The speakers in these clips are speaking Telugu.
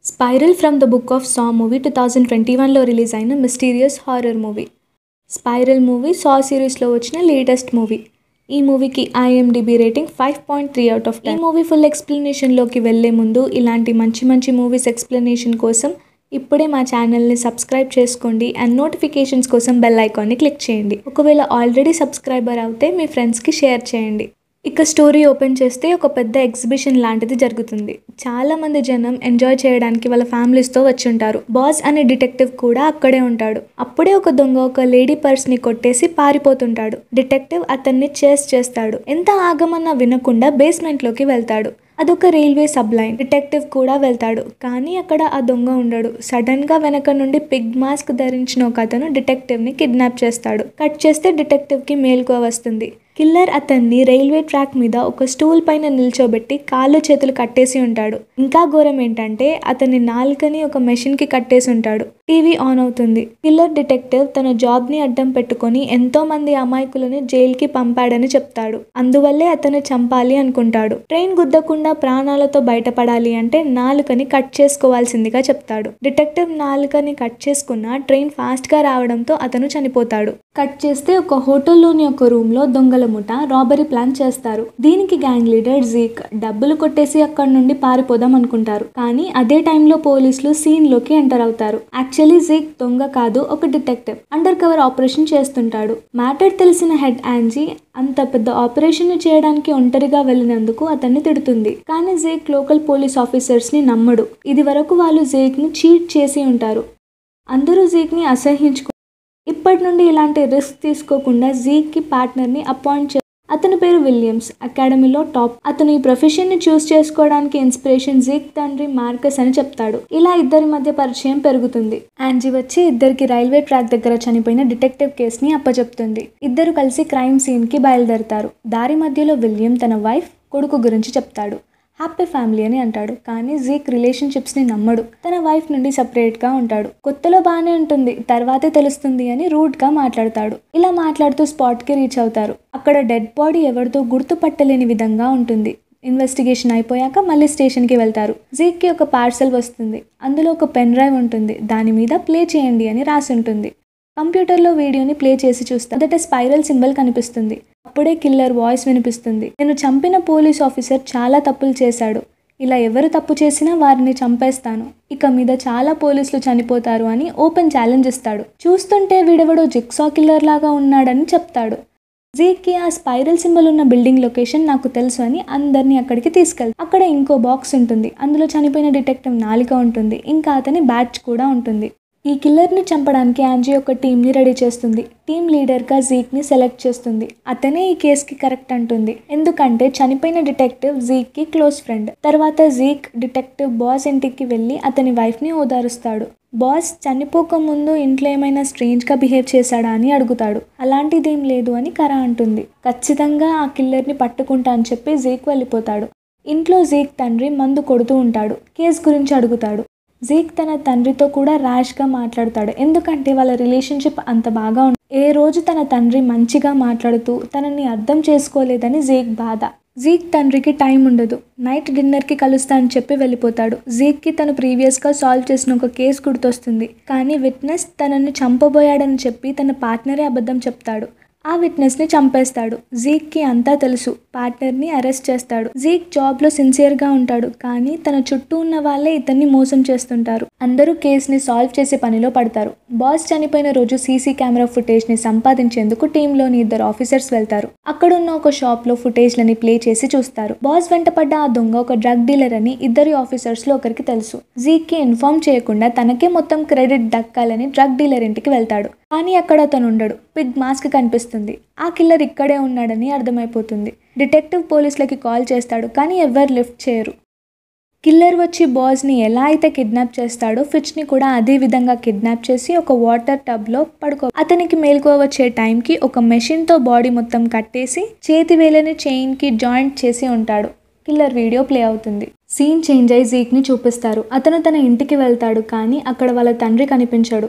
spiral from the book of Saw movie two thousand twenty వన్లో రిలీజ్ అయిన mysterious horror movie spiral movie Saw సిరీస్లో వచ్చిన లేటెస్ట్ మూవీ ఈ మూవీకి IMDb rating five point three out of ten ఈ మూవీ ఫుల్ ఎక్స్ప్లెనేషన్లోకి వెళ్ళే ముందు ఇలాంటి మంచి మంచి మూవీస్ ఎక్స్ప్లెనేషన్ కోసం ఇప్పుడే మా ఛానల్ని సబ్స్క్రైబ్ చేసుకోండి అండ్ నోటిఫికేషన్స్ కోసం బెల్ ఐకాన్ని క్లిక్ చేయండి ఒకవేళ ఆల్రెడీ సబ్స్క్రైబర్ అవుతే మీ ఫ్రెండ్స్కి షేర్ చేయండి ఇక స్టోరీ ఓపెన్ చేస్తే ఒక పెద్ద ఎగ్జిబిషన్ లాంటిది జరుగుతుంది చాలా మంది జనం ఎంజాయ్ చేయడానికి వాళ్ళ ఫ్యామిలీస్తో వచ్చి ఉంటారు బాస్ అనే డిటెక్టివ్ కూడా అక్కడే ఉంటాడు అప్పుడే ఒక దొంగ ఒక లేడీ పర్స్ ని కొట్టేసి పారిపోతుంటాడు డిటెక్టివ్ అతన్ని చేస్ చేస్తాడు ఎంత ఆగమన్నా వినకుండా బేస్మెంట్ లోకి వెళ్తాడు అదొక రైల్వే సబ్ లైన్ డిటెక్టివ్ కూడా వెళ్తాడు కానీ అక్కడ ఆ దొంగ ఉండడు సడన్ గా వెనక నుండి పిగ్ మాస్క్ ధరించిన ఒక అతను డిటెక్టివ్ ని కిడ్నాప్ చేస్తాడు కట్ చేస్తే డిటెక్టివ్ కి మేల్కో వస్తుంది కిల్లర్ అతన్ని రైల్వే ట్రాక్ మీద ఒక స్టూల్ పైన నిల్చోబెట్టి కాళ్ళు చేతులు కట్టేసి ఉంటాడు ఇంకా ఘోరం ఏంటంటే అతని నాలుకని ఒక మెషిన్ కి కట్టేసి ఉంటాడు టీవీ ఆన్ అవుతుంది కిల్లర్ డిటెక్టివ్ తన జాబ్ ని అడ్డం పెట్టుకొని ఎంతో మంది అమాయకులను జైలుకి పంపాడని చెప్తాడు అందువల్లే అతను చంపాలి అనుకుంటాడు ట్రైన్ గుద్దకుండా ప్రాణాలతో బయటపడాలి అంటే నాలుకని కట్ చేసుకోవాల్సిందిగా చెప్తాడు డిటెక్టివ్ నాలుకని కట్ చేసుకున్న ట్రైన్ ఫాస్ట్ గా రావడంతో అతను చనిపోతాడు కట్ చేస్తే ఒక హోటల్లోని ఒక రూమ్ లో దొంగల ముఠ రాబరీ ప్లాన్ చేస్తారు దీనికి గ్యాంగ్ లీడర్ జీక్ డబ్బులు కొట్టేసి అక్కడ నుండి పారిపోదాం అనుకుంటారు కానీ అదే టైంలో పోలీసులు సీన్ లోకి ఎంటర్ అవుతారు యాక్చువల్లీ జీక్ దొంగ కాదు ఒక డిటెక్టివ్ అండర్ కవర్ ఆపరేషన్ చేస్తుంటాడు మ్యాటర్ తెలిసిన హెడ్ ఆంజీ అంత పెద్ద ఆపరేషన్ చేయడానికి ఒంటరిగా వెళ్ళినందుకు అతన్ని తిడుతుంది కానీ జేక్ లోకల్ పోలీస్ ఆఫీసర్స్ ని నమ్మడు ఇది వరకు వాళ్ళు జేక్ ని చీట్ చేసి ఉంటారు అందరూ జీక్ ని అసహించుకు ఇప్పటి నుండి ఇలాంటి రిస్క్ తీసుకోకుండా జీక్ కి పార్ట్నర్ ని అపాయింట్ చే అతని పేరు విలియమ్స్ అకాడమీలో టాప్ అతను ఈ ప్రొఫెషన్ ని చూస్ చేసుకోవడానికి ఇన్స్పిరేషన్ జీక్ తండ్రి మార్కస్ అని చెప్తాడు ఇలా ఇద్దరి మధ్య పరిచయం పెరుగుతుంది ఆంజీ వచ్చి ఇద్దరికి రైల్వే ట్రాక్ దగ్గర చనిపోయిన డిటెక్టివ్ కేస్ ని అప్పచెప్తుంది ఇద్దరు కలిసి క్రైమ్ సీన్ కి బయలుదేరతారు దారి మధ్యలో విలియం తన వైఫ్ కొడుకు గురించి చెప్తాడు హ్యాపీ ఫ్యామిలీ అని అంటాడు కానీ జీక్ రిలేషన్షిప్స్ని నమ్మడు తన వైఫ్ నుండి సపరేట్గా ఉంటాడు కొత్తలో బాగానే ఉంటుంది తర్వాతే తెలుస్తుంది అని రూడ్గా మాట్లాడతాడు ఇలా మాట్లాడుతూ స్పాట్కి రీచ్ అవుతారు అక్కడ డెడ్ బాడీ ఎవరితో గుర్తుపట్టలేని విధంగా ఉంటుంది ఇన్వెస్టిగేషన్ అయిపోయాక మళ్ళీ స్టేషన్కి వెళ్తారు జీక్కి ఒక పార్సల్ వస్తుంది అందులో ఒక పెన్ డ్రైవ్ ఉంటుంది దాని మీద ప్లే చేయండి అని రాసి ఉంటుంది కంప్యూటర్లో వీడియోని ప్లే చేసి చూస్తే మొదట స్పైరల్ సింబల్ కనిపిస్తుంది అప్పుడే కిల్లర్ వాయిస్ వినిపిస్తుంది నేను చంపిన పోలీస్ ఆఫీసర్ చాలా తప్పులు చేశాడు ఇలా ఎవరు తప్పు చేసినా వారిని చంపేస్తాను ఇక మీద చాలా పోలీసులు చనిపోతారు అని ఓపెన్ ఛాలెంజ్ ఇస్తాడు చూస్తుంటే వీడెవడో జిక్సా కిల్లర్ లాగా ఉన్నాడని చెప్తాడు జీకి ఆ స్పైరల్ సింబల్ ఉన్న బిల్డింగ్ లొకేషన్ నాకు తెలుసు అని అందరినీ అక్కడికి తీసుకెళ్తాడు అక్కడ ఇంకో బాక్స్ ఉంటుంది అందులో చనిపోయిన డిటెక్టివ్ నాలిక ఉంటుంది ఇంకా అతని బ్యాచ్ కూడా ఉంటుంది ఈ కిల్లర్ని చంపడానికి ఆంజీ ఒక టీంని రెడీ చేస్తుంది టీం లీడర్గా జీక్ని సెలెక్ట్ చేస్తుంది అతనే ఈ కేసుకి కరెక్ట్ అంటుంది ఎందుకంటే చనిపోయిన డిటెక్టివ్ జీక్కి క్లోజ్ ఫ్రెండ్ తర్వాత జీక్ డిటెక్టివ్ బాస్ ఇంటికి వెళ్ళి అతని వైఫ్ని ఓదారుస్తాడు బాస్ చనిపోక ముందు ఇంట్లో ఏమైనా స్ట్రేంజ్గా బిహేవ్ చేశాడా అని అడుగుతాడు అలాంటిదేం లేదు అని కరా అంటుంది ఖచ్చితంగా ఆ కిల్లర్ని పట్టుకుంటా అని చెప్పి జీక్ వెళ్ళిపోతాడు ఇంట్లో జీక్ తండ్రి మందు కొడుతూ ఉంటాడు కేసు గురించి అడుగుతాడు జీక్ తన తండ్రితో కూడా ర్యాష్గా మాట్లాడతాడు ఎందుకంటే వాళ్ళ రిలేషన్షిప్ అంత బాగా ఉంది ఏ రోజు తన తండ్రి మంచిగా మాట్లాడుతూ తనని అర్థం చేసుకోలేదని జీక్ బాధ జీక్ తండ్రికి టైం ఉండదు నైట్ డిన్నర్కి కలుస్తా అని చెప్పి వెళ్ళిపోతాడు జీక్కి తను ప్రీవియస్గా సాల్వ్ చేసిన ఒక కేసు గుర్తొస్తుంది కానీ విట్నెస్ తనని చంపబోయాడని చెప్పి తన పార్ట్నరే అబద్ధం చెప్తాడు ఆ విట్నెస్ని చంపేస్తాడు జీక్కి అంతా తెలుసు పార్ట్నర్ని అరెస్ట్ చేస్తాడు జీక్ జాబ్లో సిన్సియర్గా ఉంటాడు కానీ తన చుట్టూ ఉన్న వాళ్ళే ఇతన్ని మోసం చేస్తుంటారు అందరూ కేసుని సాల్వ్ చేసే పనిలో పడతారు బాస్ చనిపోయిన రోజు సీసీ కెమెరా ఫుటేజ్ని సంపాదించేందుకు టీంలోని ఇద్దరు ఆఫీసర్స్ వెళ్తారు అక్కడున్న ఒక షాప్లో ఫుటేజ్లని ప్లే చేసి చూస్తారు బాస్ వెంటపడ్డ ఆ దొంగ ఒక డ్రగ్ డీలర్ అని ఇద్దరు ఆఫీసర్స్లో ఒకరికి తెలుసు జీక్కి ఇన్ఫార్మ్ చేయకుండా తనకే మొత్తం క్రెడిట్ దక్కాలని డ్రగ్ డీలర్ ఇంటికి వెళ్తాడు కానీ అక్కడ అతను ఉండడు పిగ్ మాస్క్ కనిపిస్తుంది ఆ కిల్లర్ ఇక్కడే ఉన్నాడని అర్థమైపోతుంది డిటెక్టివ్ పోలీసులకి కాల్ చేస్తాడు కానీ ఎవ్వరు లిఫ్ట్ చేయరు కిల్లర్ వచ్చి బాస్ని ఎలా అయితే కిడ్నాప్ చేస్తాడో ఫిచ్ని కూడా అదే విధంగా కిడ్నాప్ చేసి ఒక వాటర్ టబ్లో పడుకో అతనికి మేల్కో వచ్చే టైంకి ఒక మెషిన్తో బాడీ మొత్తం కట్టేసి చేతి వేలని చైన్కి జాయింట్ చేసి ఉంటాడు కిల్లర్ వీడియో ప్లే అవుతుంది సీన్ చేంజ్ అయి జీక్ని చూపిస్తారు అతను తన ఇంటికి వెళ్తాడు కానీ అక్కడ వాళ్ళ తండ్రి కనిపించాడు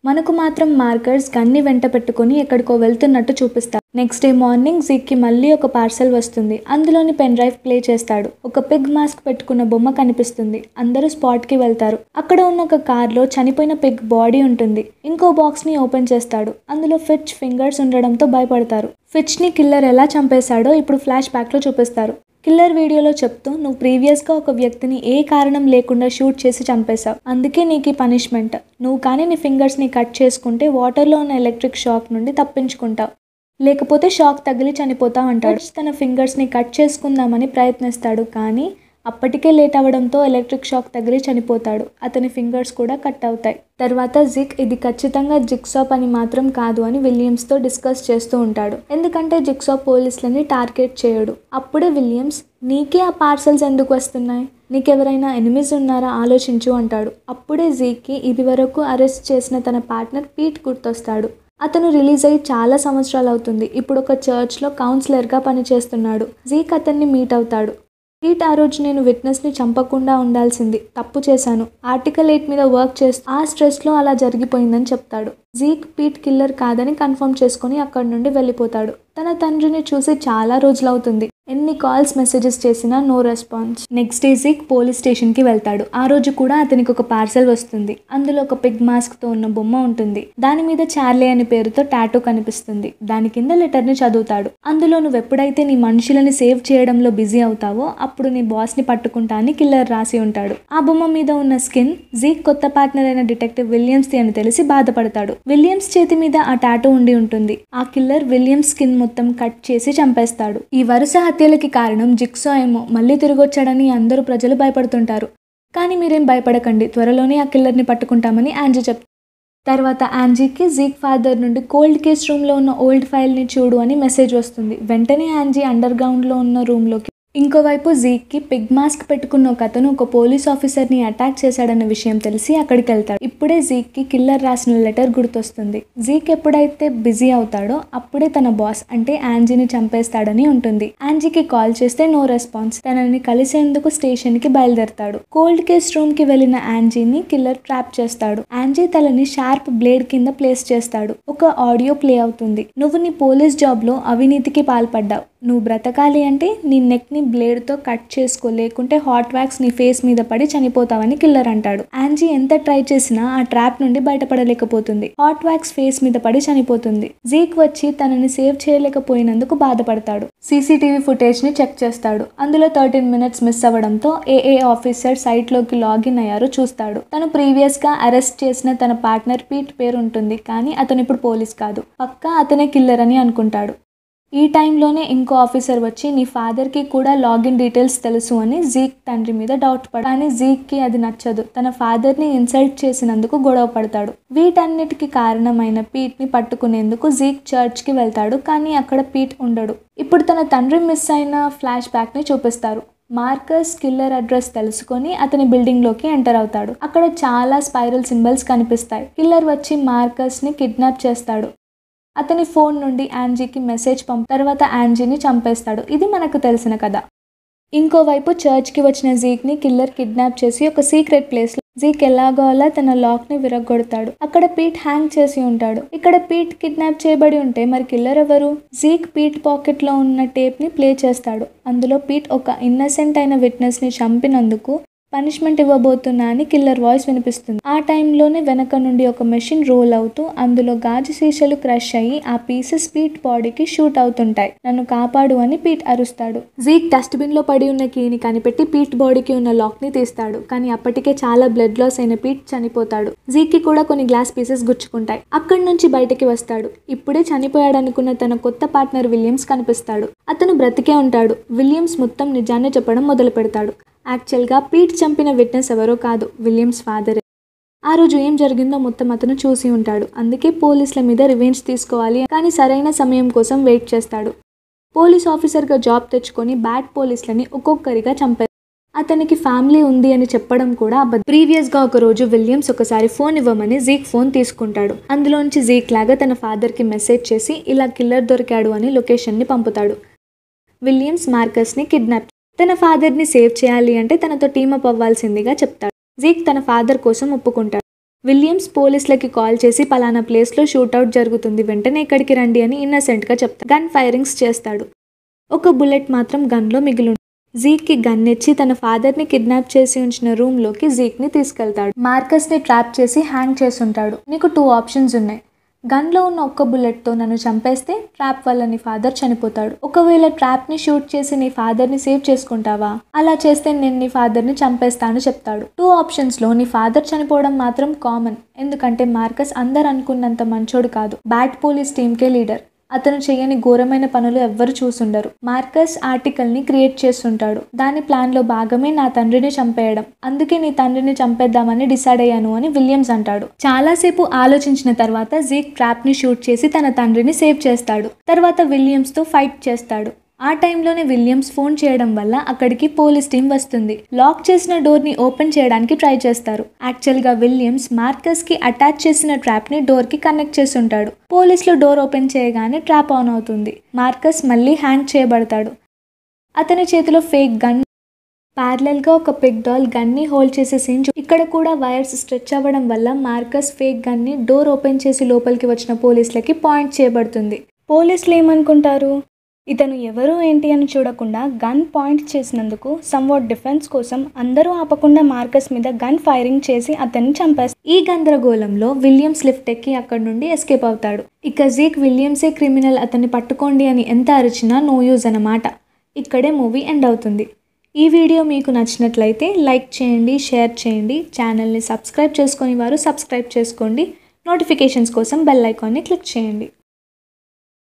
మనకు మాత్రం మార్కర్స్ గన్ని వెంట పెట్టుకుని ఎక్కడికో వెళ్తున్నట్టు చూపిస్తారు నెక్స్ట్ డే మార్నింగ్ జీక్కి మళ్ళీ ఒక పార్సల్ వస్తుంది అందులోని పెన్ డ్రైవ్ ప్లే చేస్తాడు ఒక పిగ్ మాస్క్ పెట్టుకున్న బొమ్మ కనిపిస్తుంది అందరూ స్పాట్కి వెళ్తారు అక్కడ ఉన్న ఒక కార్లో చనిపోయిన పిగ్ బాడీ ఉంటుంది ఇంకో బాక్స్ని ఓపెన్ చేస్తాడు అందులో ఫిచ్ ఫింగర్స్ ఉండడంతో భయపడతారు ఫిచ్ని కిల్లర్ ఎలా చంపేశాడో ఇప్పుడు ఫ్లాష్ బ్యాక్లో చూపిస్తారు కిల్లర్ వీడియోలో చెప్తూ నువ్వు ప్రీవియస్గా ఒక వ్యక్తిని ఏ కారణం లేకుండా షూట్ చేసి చంపేశావు అందుకే నీకు ఈ పనిష్మెంట్ నువ్వు కానీ నీ ఫింగర్స్ని కట్ చేసుకుంటే వాటర్లో ఉన్న ఎలక్ట్రిక్ షాక్ నుండి తప్పించుకుంటావు లేకపోతే షాక్ తగిలి చనిపోతావు అంటాడు తన ఫింగర్స్ని కట్ చేసుకుందామని ప్రయత్నిస్తాడు కానీ అప్పటికే లేట్ అవ్వడంతో ఎలక్ట్రిక్ షాక్ తగిలి చనిపోతాడు అతని ఫింగర్స్ కూడా కట్ అవుతాయి తర్వాత జిక్ ఇది ఖచ్చితంగా జిక్సా పని మాత్రం కాదు అని విలియమ్స్తో డిస్కస్ చేస్తూ ఉంటాడు ఎందుకంటే జిక్సా పోలీసులని టార్గెట్ చేయడు అప్పుడే విలియమ్స్ నీకే ఆ పార్సల్స్ ఎందుకు వస్తున్నాయి నీకెవరైనా ఎనిమిస్ ఉన్నారా ఆలోచించు అంటాడు అప్పుడే జీక్కి ఇది వరకు అరెస్ట్ చేసిన తన పార్ట్నర్ పీట్ గుర్తొస్తాడు అతను రిలీజ్ అయ్యి చాలా సంవత్సరాలు అవుతుంది ఇప్పుడు ఒక చర్చ్లో కౌన్సిలర్గా పనిచేస్తున్నాడు జీక్ అతన్ని మీట్ అవుతాడు పీట్ ఆ రోజు నేను విట్నెస్ని చంపకుండా ఉండాల్సింది తప్పు చేశాను ఆర్టికల్ ఎయిట్ మీద వర్క్ చేస్తూ ఆ స్ట్రెస్లో అలా జరిగిపోయిందని చెప్తాడు జీక్ పీట్ కిల్లర్ కాదని కన్ఫర్మ్ చేసుకుని అక్కడి నుండి వెళ్ళిపోతాడు తన తండ్రిని చూసి చాలా రోజులవుతుంది ఎన్ని కాల్స్ మెసేజెస్ చేసినా no response next day Zeke police స్టేషన్కి వెళ్తాడు ఆ రోజు కూడా అతనికి ఒక పార్సల్ వస్తుంది అందులో ఒక పిగ్ మాస్క్తో ఉన్న బొమ్మ ఉంటుంది దాని మీద చార్లీ అనే పేరుతో టాటూ కనిపిస్తుంది దాని కింద లెటర్ని చదువుతాడు అందులో నువ్వు ఎప్పుడైతే నీ మనుషులని సేవ్ చేయడంలో బిజీ అవుతావో అప్పుడు నీ బాస్ని పట్టుకుంటా అని కిల్లర్ రాసి ఉంటాడు ఆ బొమ్మ మీద ఉన్న స్కిన్ జీక్ కొత్త పార్ట్నర్ అయిన డిటెక్టివ్ విలియమ్స్ది అని తెలిసి బాధపడతాడు విలియమ్స్ చేతి మీద ఆ టాటూ ఉండి ఉంటుంది ఆ కిల్లర్ విలియమ్స్ స్కిన్ మొత్తం కట్ చేసి చంపేస్తాడు ఈ వరుస హత్యలకి కారణం జిక్సో ఏమో మళ్ళీ తిరిగొచ్చాడని అందరూ ప్రజలు భయపడుతుంటారు కానీ మీరేం భయపడకండి త్వరలోనే ఆ కిల్లర్ని పట్టుకుంటామని యాంజీ చెప్తారు తర్వాత యాంజీకి జీక్ ఫాదర్ నుండి కోల్డ్ కేస్ రూమ్లో ఉన్న ఓల్డ్ ఫైల్ని చూడు అని మెసేజ్ వస్తుంది వెంటనే యాంజీ అండర్ గ్రౌండ్లో ఉన్న రూమ్లోకి ఇంకోవైపు జీక్కి పిగ్ మాస్క్ పెట్టుకున్న ఒక అతను ఒక పోలీస్ ఆఫీసర్ని అటాక్ చేశాడన్న విషయం తెలిసి అక్కడికి వెళ్తాడు ఇప్పుడే జీక్కి కిల్లర్ రాసిన లెటర్ గుర్తొస్తుంది జీక్ ఎప్పుడైతే బిజీ అవుతాడో అప్పుడే తన బాస్ అంటే యాంజీని చంపేస్తాడని ఉంటుంది యాంజీకి కాల్ చేస్తే నో రెస్పాన్స్ తనని కలిసేందుకు స్టేషన్కి బయలుదేరతాడు కోల్డ్ కేస్ రూమ్కి వెళ్ళిన యాంజీని కిల్లర్ ట్రాప్ చేస్తాడు యాంజీ తలని షార్ప్ బ్లేడ్ కింద ప్లేస్ చేస్తాడు ఒక ఆడియో ప్లే అవుతుంది నువ్వు నీ పోలీస్ జాబ్లో అవినీతికి పాల్పడ్డావు నువ్వు బ్రతకాలి అంటే నీ నెక్ని బ్లేడ్తో కట్ చేసుకో లేకుంటే హాట్ వ్యాక్స్ నీ ఫేస్ మీద పడి చనిపోతావని కిల్లర్ అంటాడు యాంజీ ఎంత ట్రై చేసినా ఆ ట్రాప్ నుండి బయటపడలేకపోతుంది హాట్ వ్యాక్స్ ఫేస్ మీద పడి చనిపోతుంది జీక్ వచ్చి తనని సేవ్ చేయలేకపోయినందుకు బాధపడతాడు సీసీటీవీ ఫుటేజ్ ని చెక్ చేస్తాడు అందులో థర్టీన్ మినిట్స్ మిస్ అవ్వడంతో ఏఏ ఆఫీసర్ సైట్ లోకి లాగిన్ అయ్యారో చూస్తాడు తను ప్రీవియస్ గా అరెస్ట్ చేసిన తన పార్ట్నర్ పీట్ పేరు ఉంటుంది కానీ అతను ఇప్పుడు పోలీస్ కాదు పక్కా అతనే కిల్లర్ అని అనుకుంటాడు ఈ టైంలోనే ఇంకో ఆఫీసర్ వచ్చి నీ ఫాదర్కి కూడా లాగిన్ డీటెయిల్స్ తెలుసు అని జీక్ తండ్రి మీద డౌట్ పడ కానీ జీక్కి అది నచ్చదు తన ఫాదర్ని ఇన్సల్ట్ చేసినందుకు గొడవ పడతాడు వీటన్నిటికి కారణమైన పీట్ని పట్టుకునేందుకు జీక్ చర్చ్కి వెళ్తాడు కానీ అక్కడ పీట్ ఉండడు ఇప్పుడు తన తండ్రి మిస్ అయిన ఫ్లాష్ బ్యాక్ని చూపిస్తారు మార్కస్ కిల్లర్ అడ్రస్ తెలుసుకొని అతని బిల్డింగ్లోకి ఎంటర్ అవుతాడు అక్కడ చాలా స్పైరల్ సింబల్స్ కనిపిస్తాయి కిల్లర్ వచ్చి మార్కస్ని కిడ్నాప్ చేస్తాడు అతని ఫోన్ నుండి యాంజీకి మెసేజ్ పంప తర్వాత యాంజీని చంపేస్తాడు ఇది మనకు తెలిసిన కథ ఇంకోవైపు చర్చ్కి వచ్చిన జీక్ని కిల్లర్ కిడ్నాప్ చేసి ఒక సీక్రెట్ ప్లేస్లో జీక్ ఎలాగో అలా తన లాక్ని విరగొడతాడు అక్కడ పీట్ హ్యాంగ్ చేసి ఉంటాడు ఇక్కడ పీట్ కిడ్నాప్ చేయబడి ఉంటే మరి కిల్లర్ ఎవరు జీక్ పీట్ పాకెట్లో ఉన్న టేప్ని ప్లే చేస్తాడు అందులో పీట్ ఒక ఇన్నసెంట్ అయిన విట్నెస్ని చంపినందుకు పనిష్మెంట్ ఇవ్వబోతున్నా అని కిల్లర్ వాయిస్ వినిపిస్తుంది ఆ టైంలోనే వెనక నుండి ఒక మెషిన్ రోల్ అవుతూ అందులో గాజు సీసాలు క్రష్ అయ్యి ఆ పీసెస్ పీట్ బాడీకి షూట్ అవుతుంటాయి నన్ను కాపాడు అని పీట్ అరుస్తాడు జీక్ డస్ట్బిన్ లో పడి ఉన్న కీని కనిపెట్టి పీట్ బాడీకి ఉన్న లాక్ ని తీస్తాడు కానీ అప్పటికే చాలా బ్లడ్ లాస్ అయిన పీట్ చనిపోతాడు జీక్ కి కూడా కొన్ని గ్లాస్ పీసెస్ గుచ్చుకుంటాయి అక్కడి నుంచి బయటకి వస్తాడు ఇప్పుడే చనిపోయాడు అనుకున్న తన కొత్త పార్ట్నర్ విలియమ్స్ కనిపిస్తాడు అతను బ్రతికే ఉంటాడు విలియమ్స్ మొత్తం నిజాన్ని చెప్పడం మొదలు పెడతాడు యాక్చువల్గా పీట్ చంపిన విట్నెస్ ఎవరో కాదు విలియమ్స్ ఫాదరే ఆ రోజు ఏం జరిగిందో మొత్తం అతను చూసి ఉంటాడు అందుకే పోలీసుల మీద రివెంజ్ తీసుకోవాలి కానీ సరైన సమయం కోసం వెయిట్ చేస్తాడు పోలీస్ ఆఫీసర్గా జాబ్ తెచ్చుకొని బ్యాడ్ పోలీసులని ఒక్కొక్కరిగా చంపారు అతనికి ఫ్యామిలీ ఉంది అని చెప్పడం కూడా అబద్ధం ప్రీవియస్గా ఒక రోజు విలియమ్స్ ఒకసారి ఫోన్ ఇవ్వమని జీక్ ఫోన్ తీసుకుంటాడు అందులోంచి జీక్ లాగా తన ఫాదర్కి మెసేజ్ చేసి ఇలా కిల్లర్ దొరికాడు అని లొకేషన్ని పంపుతాడు విలియమ్స్ మార్కస్ని కిడ్నాప్ తన ఫాదర్ని సేవ్ చేయాలి అంటే తనతో టీమప్ అవ్వాల్సిందిగా చెప్తాడు జీక్ తన ఫాదర్ కోసం ఒప్పుకుంటాడు విలియమ్స్ పోలీసులకి కాల్ చేసి పలానా ప్లేస్లో షూట్అవుట్ జరుగుతుంది వెంటనే ఇక్కడికి రండి అని ఇన్నసెంట్గా చెప్తాడు గన్ ఫైరింగ్స్ చేస్తాడు ఒక బుల్లెట్ మాత్రం గన్లో మిగిలి జీక్కి గన్ ఇచ్చి తన ఫాదర్ని కిడ్నాప్ చేసి ఉంచిన రూమ్లోకి జీక్ని తీసుకెళ్తాడు మార్కస్ని ట్రాప్ చేసి హ్యాంగ్ చేసుంటాడు నీకు టూ ఆప్షన్స్ ఉన్నాయి గన్లో ఉన్న ఒక్క బుల్లెట్తో నన్ను చంపేస్తే ట్రాప్ వల్ల నీ ఫాదర్ చనిపోతాడు ఒకవేళ ట్రాప్ని షూట్ చేసి నీ ఫాదర్ని సేవ్ చేసుకుంటావా అలా చేస్తే నేను నీ ఫాదర్ని చంపేస్తాను చెప్తాడు టూ ఆప్షన్స్లో నీ ఫాదర్ చనిపోవడం మాత్రం కామన్ ఎందుకంటే మార్కస్ అందరు అనుకున్నంత మంచోడు కాదు బ్యాట్ పోలీస్ టీంకే లీడర్ అతను చేయని ఘోరమైన పనులు ఎవ్వరు చూసుండరు మార్కస్ ఆర్టికల్ని క్రియేట్ చేస్తుంటాడు దాని ప్లాన్లో భాగమే నా తండ్రిని చంపేయడం అందుకే నీ తండ్రిని చంపేద్దామని డిసైడ్ అయ్యాను అని విలియమ్స్ అంటాడు చాలాసేపు ఆలోచించిన తర్వాత జీక్ ట్రాప్ని షూట్ చేసి తన తండ్రిని సేవ్ చేస్తాడు తర్వాత విలియమ్స్తో ఫైట్ చేస్తాడు ఆ టైంలోనే విలియమ్స్ ఫోన్ చేయడం వల్ల అక్కడికి పోలీస్ టీం వస్తుంది లాక్ చేసిన డోర్ని ఓపెన్ చేయడానికి ట్రై చేస్తారు యాక్చువల్గా విలియమ్స్ మార్కస్కి అటాచ్ చేసిన ట్రాప్ని డోర్కి కనెక్ట్ చేసి ఉంటాడు పోలీసులు డోర్ ఓపెన్ చేయగానే ట్రాప్ ఆన్ అవుతుంది మార్కస్ మళ్ళీ హ్యాంగ్ చేయబడతాడు అతని చేతిలో ఫేక్ గన్ ప్యారలల్గా ఒక పిక్ డాల్ గన్ని హోల్డ్ చేసే సీన్ చూ- ఇక్కడ కూడా వైర్స్ స్ట్రెచ్ అవ్వడం వల్ల మార్కస్ ఫేక్ గన్ని డోర్ ఓపెన్ చేసి లోపలికి వచ్చిన పోలీసులకి పాయింట్ చేయబడుతుంది పోలీసులు ఏమనుకుంటారు ఇతను ఎవరు ఏంటి అని చూడకుండా గన్ పాయింట్ చేసినందుకు సమ్వాట్ డిఫెన్స్ కోసం అందరూ ఆపకుండా మార్కస్ మీద గన్ ఫైరింగ్ చేసి అతన్ని చంపేస్తారు ఈ గందరగోళంలో విలియమ్స్ లిఫ్ట్ ఎక్కి అక్కడి నుండి ఎస్కేప్ అవుతాడు ఇక జీక్ విలియమ్సే క్రిమినల్ అతన్ని పట్టుకోండి అని ఎంత అరిచినా నో యూజ్ అన్నమాట ఇక్కడే మూవీ ఎండ్ అవుతుంది ఈ వీడియో మీకు నచ్చినట్లయితే లైక్ చేయండి షేర్ చేయండి ఛానల్ని సబ్స్క్రైబ్ చేసుకొని వారు సబ్స్క్రైబ్ చేసుకోండి నోటిఫికేషన్స్ కోసం బెల్ ఐకాన్ని క్లిక్ చేయండి